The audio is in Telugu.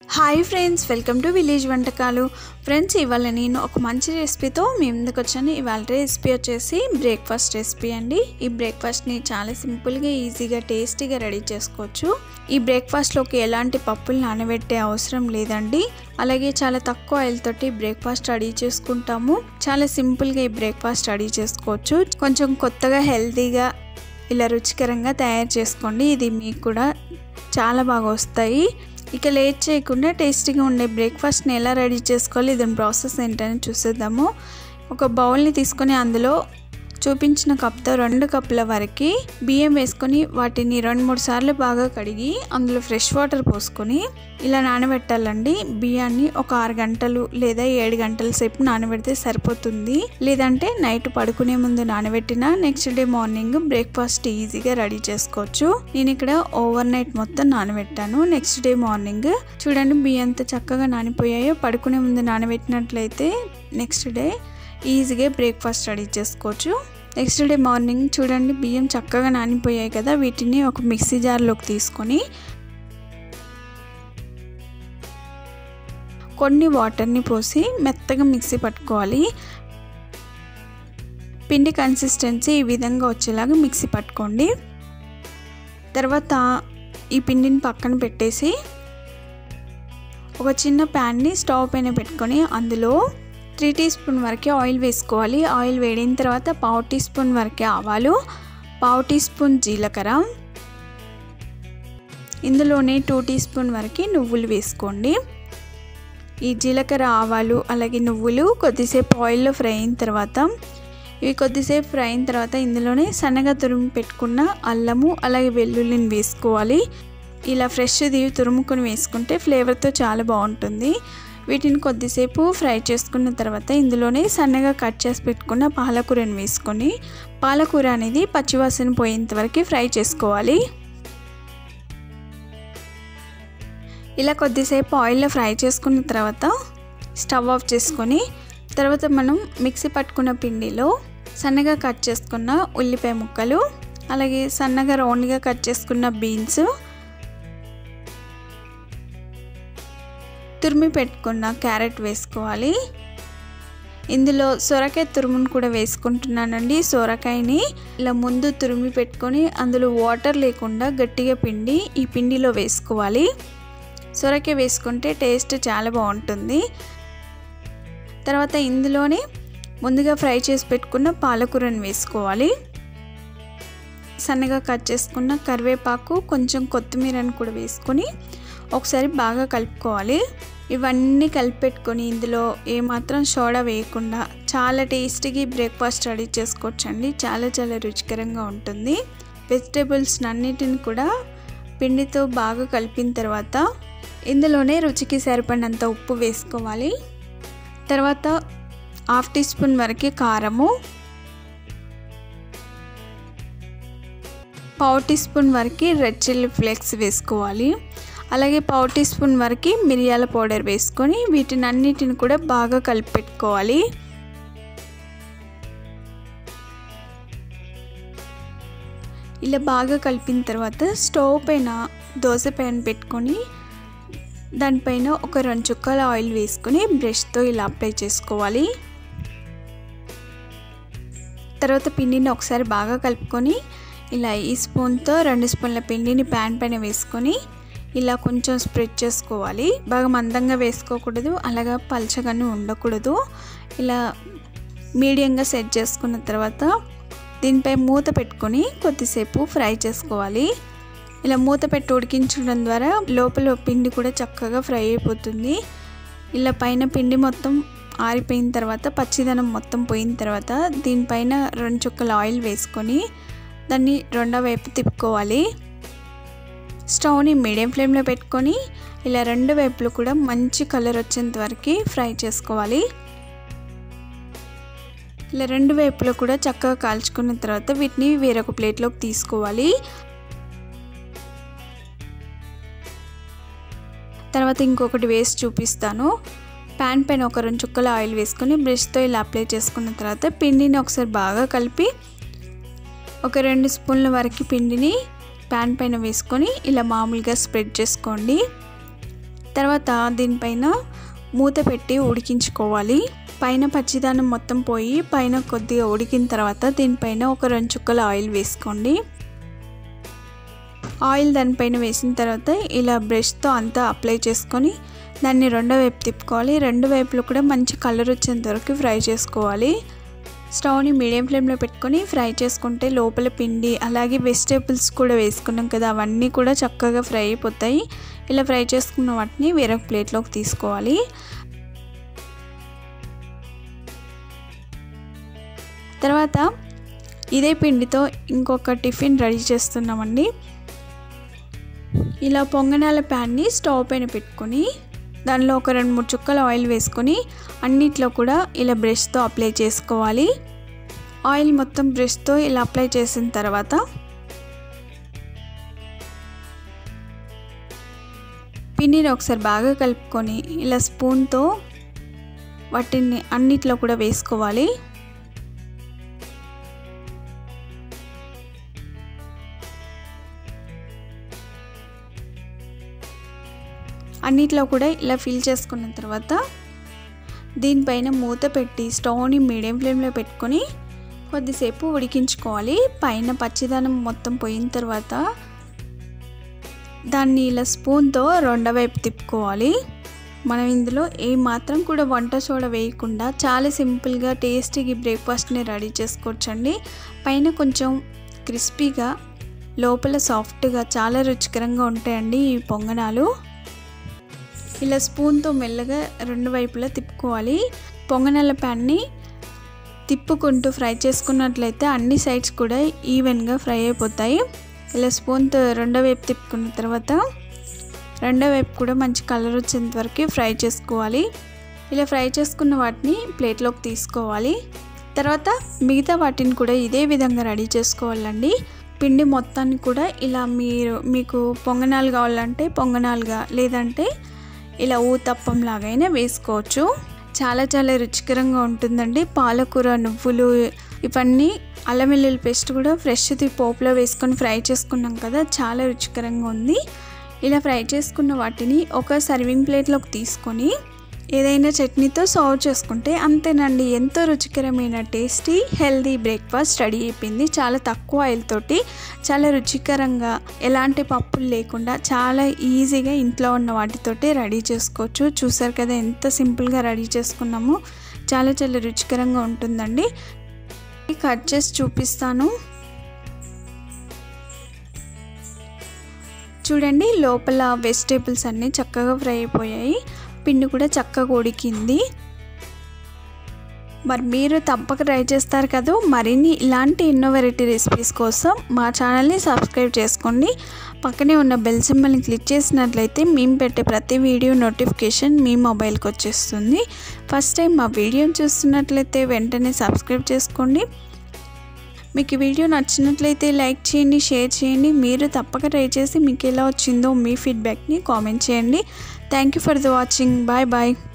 hi friends welcome to village వంటకాలు ఫ్రెండ్స్ ఇవాళ నేను ఒక మంచి రెసిపీతో మీ ముందుకు వచ్చాను ఇవాళ రెసిపీ వచ్చేసి బ్రేక్ఫాస్ట్ రెసిపీ అండి ఈ బ్రేక్ఫాస్ట్ని చాలా సింపుల్గా ఈజీగా టేస్టీగా రెడీ చేసుకోవచ్చు ఈ బ్రేక్ఫాస్ట్లోకి ఎలాంటి పప్పులు నానబెట్టే అవసరం లేదండి అలాగే చాలా తక్కువ ఆయిల్ తోటి బ్రేక్ఫాస్ట్ రెడీ చేసుకుంటాము చాలా సింపుల్గా ఈ బ్రేక్ఫాస్ట్ రెడీ చేసుకోవచ్చు కొంచెం కొత్తగా హెల్తీగా ఇలా రుచికరంగా తయారు చేసుకోండి ఇది మీకు కూడా చాలా బాగా వస్తాయి ఇక లేట్ చేయకుండా టేస్టీగా ఉండే బ్రేక్ఫాస్ట్ని ఎలా రెడీ చేసుకోవాలి దాని ప్రాసెస్ ఏంటని చూసేద్దాము ఒక బౌల్ని తీసుకొని అందులో చూపించిన కప్తో రెండు కప్పుల వరకు బియ్యం వేసుకొని వాటిని రెండు మూడు సార్లు బాగా కడిగి అందులో ఫ్రెష్ వాటర్ పోసుకొని ఇలా నానబెట్టాలండి బియ్యాన్ని ఒక ఆరు గంటలు లేదా ఏడు గంటల సేపు నానబెడితే సరిపోతుంది లేదంటే నైట్ పడుకునే ముందు నానబెట్టిన నెక్స్ట్ డే మార్నింగ్ బ్రేక్ఫాస్ట్ ఈజీగా రెడీ చేసుకోవచ్చు నేను ఇక్కడ ఓవర్ నైట్ మొత్తం నానబెట్టాను నెక్స్ట్ డే మార్నింగ్ చూడండి బియ్యం ఎంత చక్కగా నానిపోయాయో పడుకునే ముందు నానబెట్టినట్లయితే నెక్స్ట్ డే ఈజీగా బ్రేక్ఫాస్ట్ రెడీ చేసుకోవచ్చు నెక్స్ట్ డే మార్నింగ్ చూడండి బియ్యం చక్కగా నానిపోయాయి కదా వీటిని ఒక మిక్సీ జార్లోకి తీసుకొని కొన్ని వాటర్ని పోసి మెత్తగా మిక్సీ పట్టుకోవాలి పిండి కన్సిస్టెన్సీ ఈ విధంగా వచ్చేలాగా మిక్సీ పట్టుకోండి తర్వాత ఈ పిండిని పక్కన పెట్టేసి ఒక చిన్న ప్యాన్ని స్టవ్ పైన పెట్టుకొని అందులో త్రీ టీ స్పూన్ వరకే ఆయిల్ వేసుకోవాలి ఆయిల్ వేడిన తర్వాత పావు టీ స్పూన్ వరకే ఆవాలు పావు టీ స్పూన్ జీలకర్ర ఇందులోనే టూ టీ స్పూన్ వరకు నువ్వులు వేసుకోండి ఈ జీలకర్ర ఆవాలు అలాగే నువ్వులు కొద్దిసేపు ఆయిల్లో ఫ్రై అయిన తర్వాత ఇవి కొద్దిసేపు ఫ్రై అయిన తర్వాత ఇందులోనే సన్నగా తురుము పెట్టుకున్న అల్లము అలాగే వెల్లుల్లిని వేసుకోవాలి ఇలా ఫ్రెష్ది తురుముకొని వేసుకుంటే ఫ్లేవర్తో చాలా బాగుంటుంది వీటిని కొద్దిసేపు ఫ్రై చేసుకున్న తర్వాత ఇందులోనే సన్నగా కట్ చేసి పెట్టుకున్న పాలకూరని వేసుకొని పాలకూర అనేది పచ్చివాసన పోయేంత వరకు ఫ్రై చేసుకోవాలి ఇలా కొద్దిసేపు ఆయిల్లో ఫ్రై చేసుకున్న తర్వాత స్టవ్ ఆఫ్ చేసుకొని తర్వాత మనం మిక్సీ పట్టుకున్న పిండిలో సన్నగా కట్ చేసుకున్న ఉల్లిపాయ ముక్కలు అలాగే సన్నగా రౌండ్గా కట్ చేసుకున్న బీన్స్ తురిమి పెట్టుకున్న క్యారెట్ వేసుకోవాలి ఇందులో సొరకాయ తురుమును కూడా వేసుకుంటున్నానండి సొరకాయని ఇలా ముందు తురిమి పెట్టుకొని అందులో వాటర్ లేకుండా గట్టిగా పిండి ఈ పిండిలో వేసుకోవాలి సొరకాయ వేసుకుంటే టేస్ట్ చాలా బాగుంటుంది తర్వాత ఇందులోనే ముందుగా ఫ్రై చేసి పెట్టుకున్న పాలకూరని వేసుకోవాలి సన్నగా కట్ చేసుకున్న కరివేపాకు కొంచెం కొత్తిమీరని కూడా వేసుకొని ఒకసారి బాగా కలుపుకోవాలి ఇవన్నీ కలిపి పెట్టుకొని ఇందులో ఏమాత్రం సోడా వేయకుండా చాలా టేస్టీగా బ్రేక్ఫాస్ట్ రెడీ చేసుకోవచ్చండి చాలా చాలా రుచికరంగా ఉంటుంది వెజిటేబుల్స్ అన్నిటిని కూడా పిండితో బాగా కలిపిన తర్వాత ఇందులోనే రుచికి సరిపడినంత ఉప్పు వేసుకోవాలి తర్వాత హాఫ్ టీ స్పూన్ వరకు కారము పావు టీ స్పూన్ వరకు రెడ్ చిల్లీ ఫ్లేక్స్ వేసుకోవాలి అలాగే పావు టీ స్పూన్ వరకు మిరియాల పౌడర్ వేసుకొని వీటిని అన్నిటిని కూడా బాగా కలిపి పెట్టుకోవాలి ఇలా బాగా కలిపిన తర్వాత స్టవ్ పైన దోశ ప్యాన్ పెట్టుకొని దానిపైన ఒక రెండు చుక్కల ఆయిల్ వేసుకొని బ్రష్తో ఇలా అప్లై చేసుకోవాలి తర్వాత పిండిని ఒకసారి బాగా కలుపుకొని ఇలా ఈ స్పూన్తో రెండు స్పూన్ల పిండిని ప్యాన్ పైన వేసుకొని ఇలా కొంచెం స్ప్రెడ్ చేసుకోవాలి బాగా మందంగా వేసుకోకూడదు అలాగా పలచగానే ఉండకూడదు ఇలా మీడియంగా సెట్ చేసుకున్న తర్వాత దీనిపై మూత పెట్టుకొని కొద్దిసేపు ఫ్రై చేసుకోవాలి ఇలా మూత పెట్టి ఉడికించడం ద్వారా లోపల పిండి కూడా చక్కగా ఫ్రై అయిపోతుంది ఇలా పైన పిండి మొత్తం ఆరిపోయిన తర్వాత పచ్చిదనం మొత్తం పోయిన తర్వాత దీనిపైన రెండు చుక్కల ఆయిల్ వేసుకొని దాన్ని రెండో వైపు తిప్పుకోవాలి స్టవ్ని మీడియం ఫ్లేమ్లో పెట్టుకొని ఇలా రెండు వైపులు కూడా మంచి కలర్ వచ్చేంత వరకు ఫ్రై చేసుకోవాలి ఇలా రెండు వైపులో కూడా చక్కగా కాల్చుకున్న తర్వాత వీటిని వేరొక ప్లేట్లోకి తీసుకోవాలి తర్వాత ఇంకొకటి వేసి చూపిస్తాను ప్యాన్ పైన ఒక రెండు చుక్కల ఆయిల్ వేసుకొని బ్రష్తో ఇలా అప్లై చేసుకున్న తర్వాత పిండిని ఒకసారి బాగా కలిపి ఒక రెండు స్పూన్ల వరకు పిండిని ప్యాన్ పైన వేసుకొని ఇలా మామూలుగా స్ప్రెడ్ చేసుకోండి తర్వాత దీనిపైన మూత పెట్టి ఉడికించుకోవాలి పైన పచ్చిదానం మొత్తం పోయి పైన కొద్దిగా ఉడికిన తర్వాత దీనిపైన ఒక రెండు చుక్కల ఆయిల్ వేసుకోండి ఆయిల్ దానిపైన వేసిన తర్వాత ఇలా బ్రష్తో అంతా అప్లై చేసుకొని దాన్ని రెండో వైపు తిప్పుకోవాలి రెండు వైపులో కూడా మంచి కలర్ వచ్చేంత వరకు ఫ్రై చేసుకోవాలి స్టవ్ని మీడియం ఫ్లేమ్లో పెట్టుకొని ఫ్రై చేసుకుంటే లోపల పిండి అలాగే వెజిటేబుల్స్ కూడా వేసుకున్నాం కదా అవన్నీ కూడా చక్కగా ఫ్రై అయిపోతాయి ఇలా ఫ్రై చేసుకున్న వాటిని వేరొక ప్లేట్లోకి తీసుకోవాలి తర్వాత ఇదే పిండితో ఇంకొక టిఫిన్ రెడీ చేస్తున్నామండి ఇలా పొంగనాల ప్యాన్ని స్టవ్ పైన పెట్టుకొని దానిలో ఒక రెండు మూడు చుక్కల ఆయిల్ వేసుకొని అన్నిట్లో కూడా ఇలా బ్రష్తో అప్లై చేసుకోవాలి ఆయిల్ మొత్తం బ్రష్తో ఇలా అప్లై చేసిన తర్వాత పిండిని ఒకసారి బాగా కలుపుకొని ఇలా స్పూన్తో వాటిని అన్నిట్లో కూడా వేసుకోవాలి అన్నిట్లో కూడా ఇలా ఫిల్ చేసుకున్న తర్వాత దీనిపైన మూత పెట్టి స్టవ్ని మీడియం ఫ్లేమ్లో పెట్టుకొని కొద్దిసేపు ఉడికించుకోవాలి పైన పచ్చిదనం మొత్తం పోయిన తర్వాత దాన్ని ఇలా స్పూన్తో రెండో వైపు తిప్పుకోవాలి మనం ఇందులో ఏ మాత్రం కూడా వంట సోడా వేయకుండా చాలా సింపుల్గా టేస్టీగా బ్రేక్ఫాస్ట్ని రెడీ చేసుకోవచ్చండి పైన కొంచెం క్రిస్పీగా లోపల సాఫ్ట్గా చాలా రుచికరంగా ఉంటాయండి ఈ పొంగనాలు ఇలా స్పూన్తో మెల్లగా రెండు వైపులా తిప్పుకోవాలి పొంగనాల ప్యాన్ని తిప్పుకుంటూ ఫ్రై చేసుకున్నట్లయితే అన్ని సైడ్స్ కూడా ఈవెన్గా ఫ్రై అయిపోతాయి ఇలా స్పూన్తో రెండో వైపు తిప్పుకున్న తర్వాత రెండో వైపు కూడా మంచి కలర్ వచ్చేంత వరకు ఫ్రై చేసుకోవాలి ఇలా ఫ్రై చేసుకున్న వాటిని ప్లేట్లోకి తీసుకోవాలి తర్వాత మిగతా వాటిని కూడా ఇదే విధంగా రెడీ చేసుకోవాలండి పిండి మొత్తాన్ని కూడా ఇలా మీరు మీకు పొంగనాలు కావాలంటే పొంగనాలుగా లేదంటే ఇలా ఊతప్పం లాగైనా వేసుకోవచ్చు చాలా చాలా రుచికరంగా ఉంటుందండి పాలకూర నువ్వులు ఇవన్నీ అల్లం వెల్లుల్లి పేస్ట్ కూడా ఫ్రెష్ది పోపులో వేసుకొని ఫ్రై చేసుకున్నాం కదా చాలా రుచికరంగా ఉంది ఇలా ఫ్రై చేసుకున్న వాటిని ఒక సర్వింగ్ ప్లేట్లోకి తీసుకొని ఏదైనా చట్నీతో సర్వ్ చేసుకుంటే అంతేనండి ఎంతో రుచికరమైన టేస్టీ హెల్దీ బ్రేక్ఫాస్ట్ రెడీ అయిపోయింది చాలా తక్కువ ఆయిల్ తోటి చాలా రుచికరంగా ఎలాంటి పప్పులు లేకుండా చాలా ఈజీగా ఇంట్లో ఉన్న వాటితోటి రెడీ చేసుకోవచ్చు చూసారు కదా ఎంత సింపుల్గా రెడీ చేసుకున్నామో చాలా చాలా రుచికరంగా ఉంటుందండి కట్ చేసి చూపిస్తాను చూడండి లోపల వెజిటేబుల్స్ అన్నీ చక్కగా ఫ్రై అయిపోయాయి పిండి కూడా చక్కగా ఉడికింది మరి మీరు తప్పక ట్రై చేస్తారు కదా మరిన్ని ఇలాంటి ఎన్నో వెరైటీ రెసిపీస్ కోసం మా ఛానల్ని సబ్స్క్రైబ్ చేసుకోండి పక్కనే ఉన్న బెల్ సింబల్ని క్లిక్ చేసినట్లయితే మేము పెట్టే ప్రతి వీడియో నోటిఫికేషన్ మీ మొబైల్కి వచ్చేస్తుంది ఫస్ట్ టైం మా వీడియోని చూస్తున్నట్లయితే వెంటనే సబ్స్క్రైబ్ చేసుకోండి మీకు ఈ వీడియో నచ్చినట్లయితే లైక్ చేయండి షేర్ చేయండి మీరు తప్పక ట్రై చేసి మీకు ఎలా వచ్చిందో మీ ఫీడ్బ్యాక్ని కామెంట్ చేయండి thank you for the watching bye bye